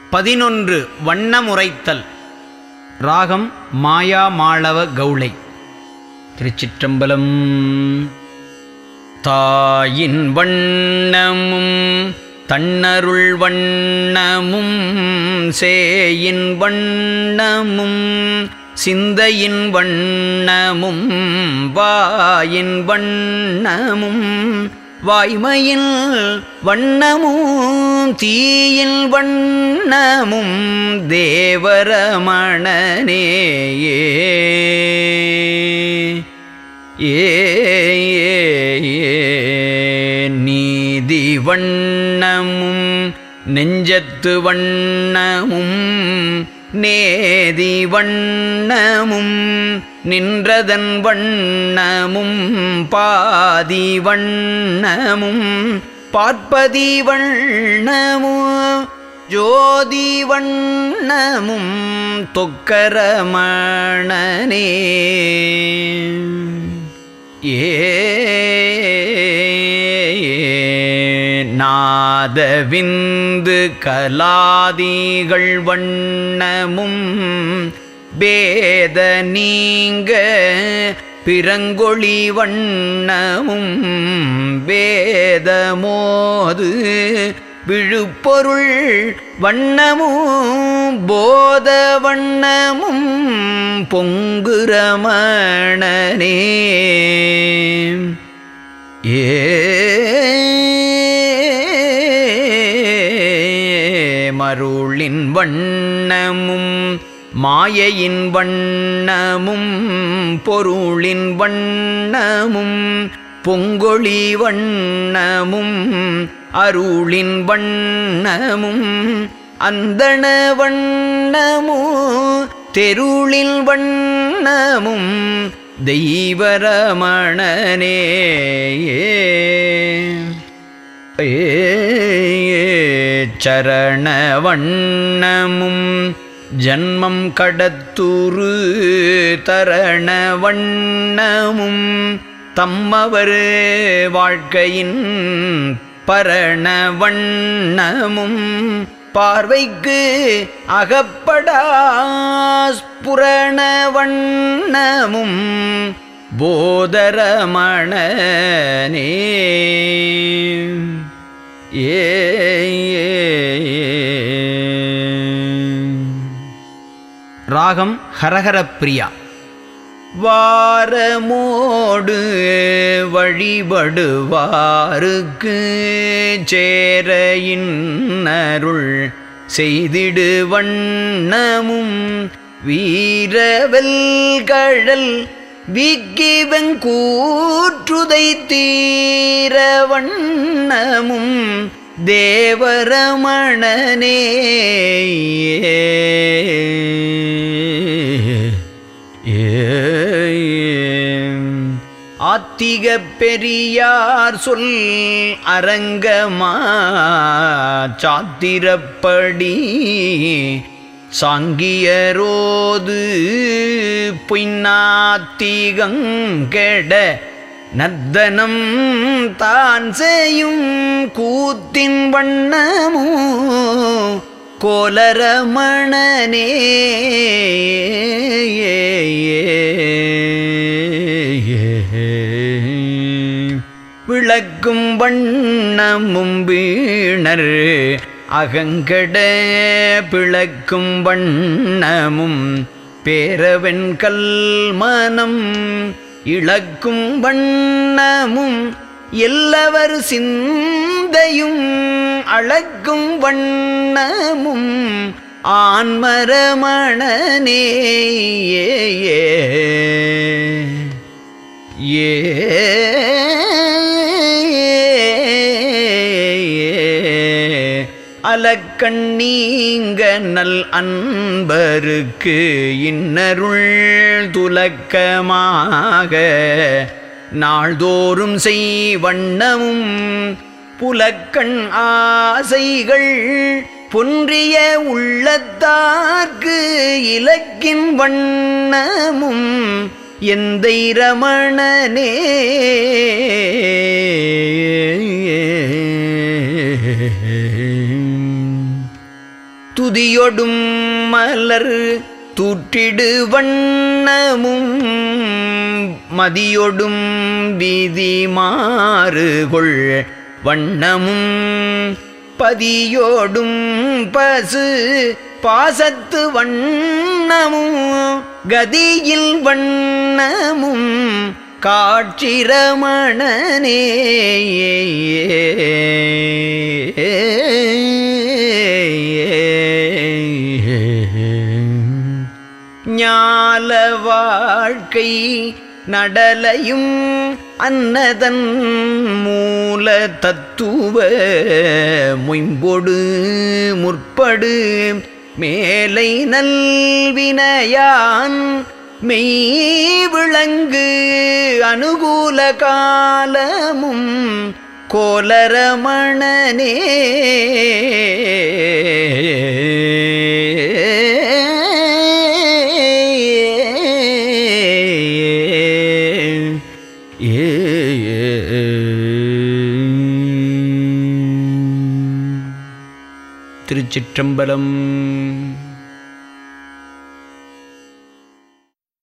பதினொன்று வண்ணமுரைத்தல் ராகம் மாயா மாளவ கௌளை திருச்சிற்றம்பலம் தாயின் வண்ணமும் தன்னருள் வண்ணமும் சேயின் வண்ணமும் சிந்தையின் வண்ணமும் வாயின் வண்ணமும் வாய்மையில் வண்ணமும் தீயில் வண்ணமும் தேவரமணனேயே ஏ நீதி வண்ணமும் நெஞ்சத்து வண்ணமும் நேதி வண்ணமும் நின்றதன் வண்ணமும் பாதி வண்ணமும் பார்ப்பதி வண்ணமும் ஜோதி வண்ணமும் தொக்கரமணனே நாதவிந்து கலாதிகள் வண்ணமும் பேத நீங்க பிறங்கொழி வண்ணமும் வேதமோது விழுப்பொருள் வண்ணமும் போத வண்ணமும் பொங்குரமணனே ஏ மருளின் வண்ணமும் மாயையின் வண்ணமும் பொருளின் வண்ணமும் பொங்கொழி வண்ணமும் அருளின் வண்ணமும் அந்தண வண்ணமோ தெருளில் வண்ணமும் தெய்வரமணனே சரண வண்ணமும் ஜன்மம் கடத்துரு தரண வண்ணமும் தம்மவர் வாழ்க்கையின் பரண வண்ணமும் பார்வைக்கு அகப்படாஸ்புரண வண்ணமும் போதரமணனே ஏ ராகம் ஹரஹரப்பிரியா வாரமோடு வழிபடுவாருக்கு சேர இன்னருள் செய்திடு வண்ணமும் வீரவெல்கழல் விக்கிவங்கூற்றுதை தீர வண்ணமும் தேவரமணனே ஆத்திக பெரியார் சொல் அரங்கமா சாத்திரப்படி சாங்கியரோது பொய்நாத்திகங்கெட நர்த்தனம் தான் செய்யும் கூத்தின் வண்ணமோ கோலரமணனே விளக்கும் வண்ணமும் வீணர் அகங்கட பிளக்கும் வண்ணமும் பேரவன் கல்மனம் இழக்கும் வண்ணமும் எல்லவர் சிந்தையும் அழக்கும் வண்ணமும் ஆன்மரமணனே ஏ ஏ அலக்கண்ணீங்க நல் அன்பருக்கு இன்னருள் துலக்கமாக நாள்தோறும் செய்வண்ணமும் புலக்கண் ஆசைகள் பொன்றிய உள்ளத்தார்க்கு இலக்கின் வண்ணமும் எந்தை ரமணனே துதியொடும் மலர் தூற்றிடு வண்ணமும் மதியொடும் வீதி மாறுகொள் வண்ணமும் பதியோடும் பசு பாசத்து வண்ணமும் கதியில் வண்ணமும் காட்சிரமணனே ஞால வாழ்க்கை நடலையும் அன்னதன் மூல தத்துவ மொயம்பொடு முற்படு மேலை நல்வினையான் மெய் விளங்கு அனுகூல காலமும் கோலரமணனே திருச்சிற்றம்பலம்